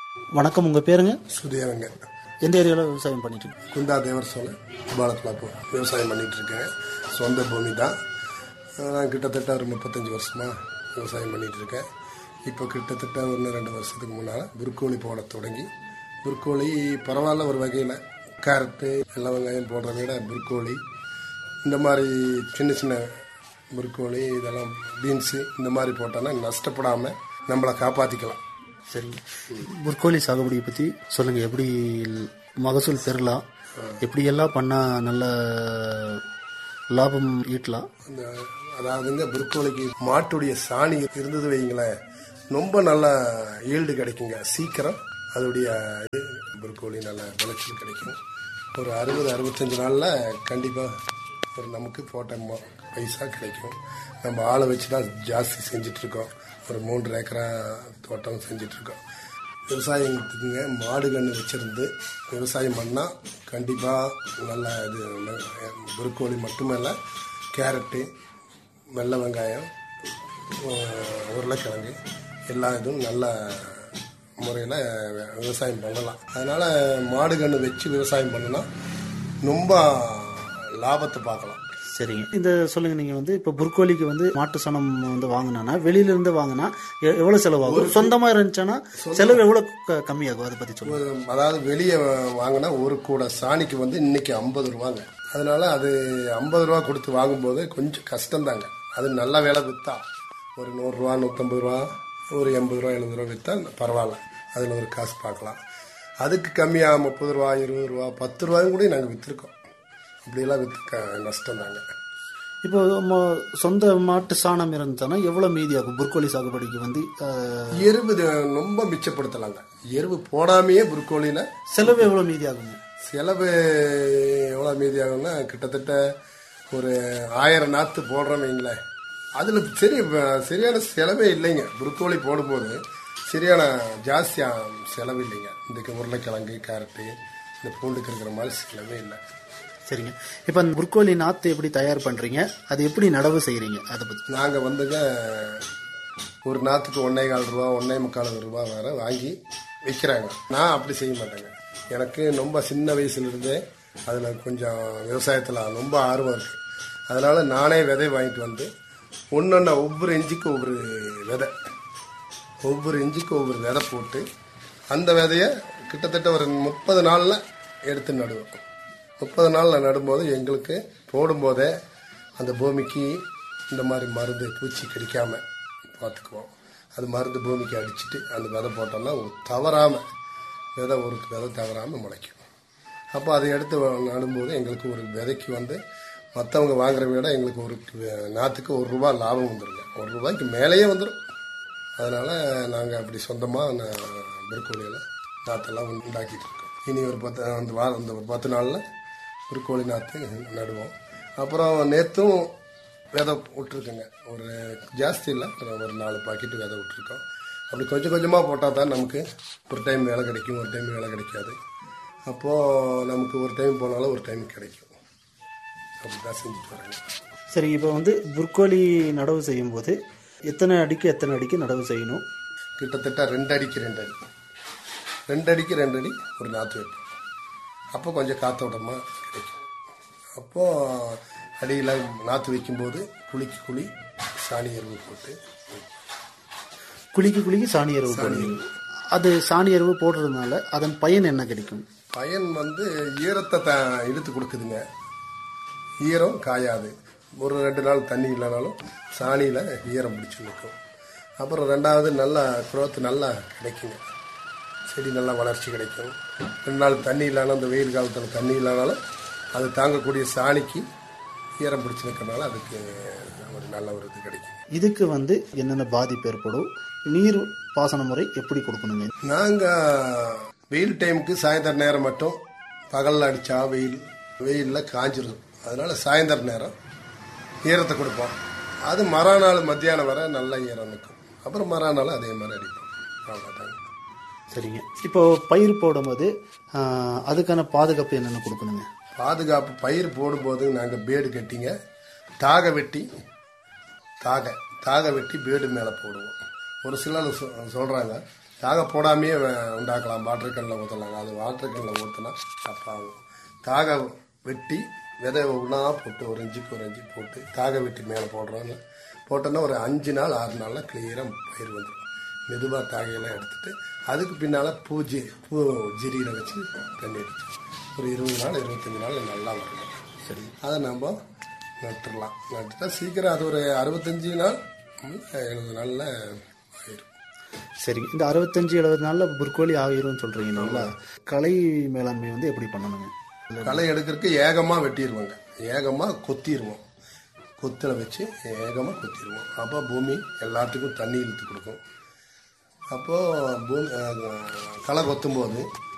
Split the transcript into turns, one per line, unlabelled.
வணக்கம் உங்கள் பேருங்க
சுதியாவங்க
எந்த ஏரியாவில் விவசாயம் பண்ணிட்டு இருக்கீங்க?
குந்தா தேவர் சோலை பாலத்தில் இப்போ விவசாயம் பண்ணிட்டு இருக்கேன் சொந்த பூமி தான் நான் கிட்டத்தட்ட ஒரு முப்பத்தஞ்சு வருஷமா விவசாயம் பண்ணிட்டு இருக்கேன் இப்போ கிட்டத்தட்ட ஒன்று ரெண்டு வருஷத்துக்கு முன்னால் புருக்கோழி போட தொடங்கி புருக்கோழி பரவாயில்ல ஒரு வகையில் கேரட்டு எல்லா வெங்காயம் போடுறத விட புருக்கோழி இந்த மாதிரி சின்ன சின்ன புருக்கோழி இதெல்லாம் பீன்ஸு இந்த மாதிரி போட்டோன்னா நஷ்டப்படாமல் நம்மளை காப்பாற்றிக்கலாம்
சரிங்க புற்கோழி சாகுபடியை பற்றி சொல்லுங்கள் எப்படி மகசூல் பெறலாம் எப்படி எல்லாம் பண்ணால் நல்ல லாபம் ஈட்டலாம்
அந்த அதாவதுங்க புருக்கோழிக்கு மாட்டுடைய சாணி இருந்தது வைங்களேன் ரொம்ப நல்ல ஈல்டு கிடைக்குங்க சீக்கிரம் அதோடைய இது புருக்கோழி நல்ல விளைச்சல் கிடைக்கும் ஒரு அறுபது அறுபத்தஞ்சு நாளில் கண்டிப்பாக ஒரு நமக்கு போட்ட ம- பைசா கிடைக்கும் நம்ம ஆளை வச்சு தான் ஜாஸ்தி செஞ்சிட்ருக்கோம் ஒரு மூன்று ஏக்கரா தோட்டம் செஞ்சிட்ருக்கோம் விவசாயத்துக்குங்க மாடு கன்று வச்சுருந்து விவசாயம் பண்ணால் கண்டிப்பாக நல்ல இது புருக்கோழி மட்டுமல்ல கேரட்டு வெள்ளை வெங்காயம் உ- உருளைக்கிழங்கு எல்லா இதுவும் நல்ல முறையில் விவசாயம் பண்ணலாம் அதனால் மாடு கன்று வச்சு விவசாயம் பண்ணினா ரொம்ப லாபத்தை பார்க்கலாம்
சரிங்க இந்த சொல்லுங்க நீங்கள் வந்து இப்போ புற்கோழிக்கு வந்து மாட்டு சாணம் வந்து வாங்கினா வெளியிலேருந்து வாங்கினா எ- எவ்வளோ செலவாகும் சொந்தமாக இருந்துச்சுன்னா செலவு எவ்வளோ க- கம்மியாகும் அதை பற்றி சொல்லுங்கள்
ஒரு- அதாவது வெளியே வாங்கினா ஒரு கூட சாணிக்கு வந்து இன்னைக்கு ஐம்பது ரூபாங்க அதனால அது ஐம்பது ரூபா கொடுத்து வாங்கும்போது கொஞ்சம் கஷ்டம்தாங்க அது நல்ல விலை விற்றா ஒரு நூறுரூவா நூற்றம்பது ரூபா ஒரு எண்பது ரூபா எழுபது ரூபா விற்றா பரவாயில்ல அதில் ஒரு காசு பார்க்கலாம் அதுக்கு கம்மியாக முப்பது ரூபா இருபது ரூபா பத்து ரூபாயும் கூட நாங்கள் விற்றுருக்கோம் அப்படியெல்லாம் விற்று க நஷ்டம் தாங்க
இப்போ மொ- சொந்த மாட்டு சாணம் இருந்துச்சுன்னா எவ்வளோ மீதியாகும் புற்கோழி சாகுபடிக்கு வந்து அஹ்,
எருவு இது ரொம்ப மிச்சப்படுத்தலாங்க எருவு போடாமையே புருக்கோழியில்
செலவு எவ்வளோ மீதியாகுங்க
செலவு எவ்வளோ மீதி ஆகும்னா கிட்டத்தட்ட ஒரு ஆயிரம் நாற்று போடுறோம் வைங்களேன் அதில் சரி சரியான செலவே இல்லைங்க புருக்கோழி போடும்போது சரியான ஜாஸ்தியாக செலவு இல்லைங்க இந்த உருளைக்கிழங்கு கேரட்டு இந்த பூண்டுக்கு இருக்கிற மாதிரி செலவே இல்லை
சரிங்க இப்போ அந்த புற்கோழி நாற்று எப்படி தயார் பண்ணுறீங்க அது எப்படி நடவு செய்கிறீங்க அதை பற்றி
நாங்கள் வந்துங்க ஒரு நாற்றுக்கு ஒன்றே கால் ரூபா ஒன்றே முக்கால் ரூபா வர வாங்கி விற்கிறாங்க நான் அப்படி செய்ய மாட்டேங்க எனக்கு ரொம்ப சின்ன வயசுலேருந்தே அதில் கொஞ்சம் விவசாயத்தில் ரொம்ப ஆர்வம் இருக்குது அதனால் நானே விதை வாங்கிட்டு வந்து ஒன்றொன்னா ஒவ்வொரு இஞ்சிக்கு ஒவ்வொரு விதை ஒவ்வொரு இஞ்சிக்கு ஒவ்வொரு விதை போட்டு அந்த விதைய கிட்டத்தட்ட ஒரு முப்பது நாளில் எடுத்து நடுவோம் முப்பது நாளில் நடும்போது எங்களுக்கு போடும்போதே அந்த பூமிக்கு இந்த மாதிரி மருந்து பூச்சி கடிக்காம பார்த்துக்குவோம் அது மருந்து பூமிக்கு அடிச்சிட்டு அந்த விதை போட்டோம்னா தவறாமல் விதை ஒரு விதை தவறாமல் முளைக்கும் அப்போ அதை எடுத்து நடும்போது எங்களுக்கு ஒரு விதைக்கு வந்து மற்றவங்க வாங்குற விட எங்களுக்கு ஒரு நாற்றுக்கு ஒரு ரூபா லாபம் வந்துருங்க ஒரு ரூபாய்க்கு மேலேயே வந்துடும் அதனால் நாங்கள் அப்படி சொந்தமாக புருக்கோழியில் நாற்றெல்லாம் உண்டாக்கிட்டு இருக்கோம் இனி ஒரு பத்து அந்த வாரம் அந்த ஒரு பத்து நாளில் புருக்கோழி நாற்று நடுவோம் அப்புறம் நேற்றும் விதை விட்ருக்குங்க ஒரு ஜாஸ்தி இல்லை ஒரு ஒரு நாலு பாக்கெட்டு விதை விட்ருக்கோம் அப்படி கொஞ்சம் கொஞ்சமாக போட்டால் தான் நமக்கு ஒரு டைம் வேலை கிடைக்கும் ஒரு டைம் வேலை கிடைக்காது அப்போது நமக்கு ஒரு டைம் போனாலும் ஒரு டைம் கிடைக்கும் அப்படி தான் செஞ்சுட்டு வராங்க
சரி இப்போ வந்து புற்கோழி நடவு செய்யும்போது எத்தனை அடிக்கு எத்தனை அடிக்கு நடவு செய்யணும்
கிட்டத்தட்ட ரெண்டு அடிக்கு ரெண்டு அடி ரெண்டு அடிக்கு ரெண்டு அடி ஒரு நாற்று வைப்போம் அப்போ கொஞ்சம் காத்தோட்டமாக கிடைக்கும் அப்போது அடியில் நாற்று வைக்கும்போது குழிக்கு குழி சாணி எருவு போட்டு
குளிக்கு குளிக்கு சாணி எருவு போடுவீங்க அது சாணி எருவு போடுறதுனால அதன் பயன் என்ன கிடைக்கும்
பயன் வந்து ஈரத்தை த இழுத்து கொடுக்குதுங்க ஈரம் காயாது ஒரு ரெண்டு நாள் தண்ணி இல்லைனாலும் சாணியில் ஈரம் பிடிச்சி நிற்கும் அப்புறம் ரெண்டாவது நல்லா growth நல்லா கிடைக்குங்க செடி நல்லா வளர்ச்சி கிடைக்கும் ரெண்டு நாள் தண்ணி இல்லைனாலும் அந்த வெயில் காலத்தில் தண்ணி இல்லைனாலும் அது தாங்கக்கூடிய சாணிக்கு ஈரம் பிடிச்சி நிற்கிறனால அதுக்கு ஒரு நல்ல ஒரு இது கிடைக்கும்
இதுக்கு வந்து என்னென்ன பாதிப்பு ஏற்படும் நீர் பாசன முறை எப்படி கொடுக்கணுங்க
நாங்கள் வெயில் டைமுக்கு சாயந்தர நேரம் மட்டும் பகலில் அடித்தா வெயில் வெயிலில் காஞ்சிரும் அதனால சாயந்தர நேரம் ஈரத்தை கொடுப்போம் அது மறுநாள் மத்தியானம் வரை நல்ல ஈரம் நிற்கும் அப்புறம் மறுநாள் அதே மாதிரி அடிப்போம் அவ்வளோதாங்க
சரிங்க இப்போ பயிர் போடும்போது ஆஹ், அதுக்கான பாதுகாப்பு என்னென்ன கொடுக்கணுங்க
பாதுகாப்பு பயிர் போடும்போது நாங்கள் பேடு கட்டிங்க தாக வெட்டி தாக தாக வெட்டி பேடு மேலே போடுவோம் ஒரு சிலர் சொ- சொல்றாங்க தாக போடாமையே வ- உண்டாக்கலாம் வாட்டர் கண்ணில் ஊற்றலாம் அது வாட்டர் கண்ணில் ஊற்றினா தப்பாகும் தாக வெட்டி விதை ஒன்றா போட்டு ஒரு இஞ்சிக்கு ஒரு இஞ்சி போட்டு தாக வெட்டி மேலே போடுறோம்ல போட்டோன்னா ஒரு அஞ்சு நாள் ஆறு நாளில் கிளியராக பயிர் வந்துடும் மெதுவாக தாகையெல்லாம் எடுத்துட்டு அதுக்கு பின்னால் பூஜை பூ ஜிரியில் வச்சு தண்ணி அடிச்சு ஒரு இருபது நாள் இருபத்தஞ்சி நாள் நல்லா வரும் சரி அதை நம்ம நட்டுடலாம் நட்டுட்டா சீக்கிரம் அது ஒரு அறுபத்தஞ்சு நாள் ம், எழுபது நாளில் ஆயிரும்
சரி இந்த அறுபத்தஞ்சு எழுபது நாள்ல புற்கோழி ஆகிரும்னு சொல்றீங்க இல்லைங்களா கலை மேலாண்மை வந்து எப்படி பண்ணணுங்க
களை எடுக்கிறதுக்கு ஏகமாக வெட்டிடுவாங்க ஏகமாக கொத்திடுவோம் கொத்தில் வச்சு ஏகமாக கொத்திடுவோம் அப்போ பூமி எல்லாத்துக்கும் தண்ணி இழுத்து கொடுக்கும் அப்போது பூமி அஹ், களை கொத்தும் போது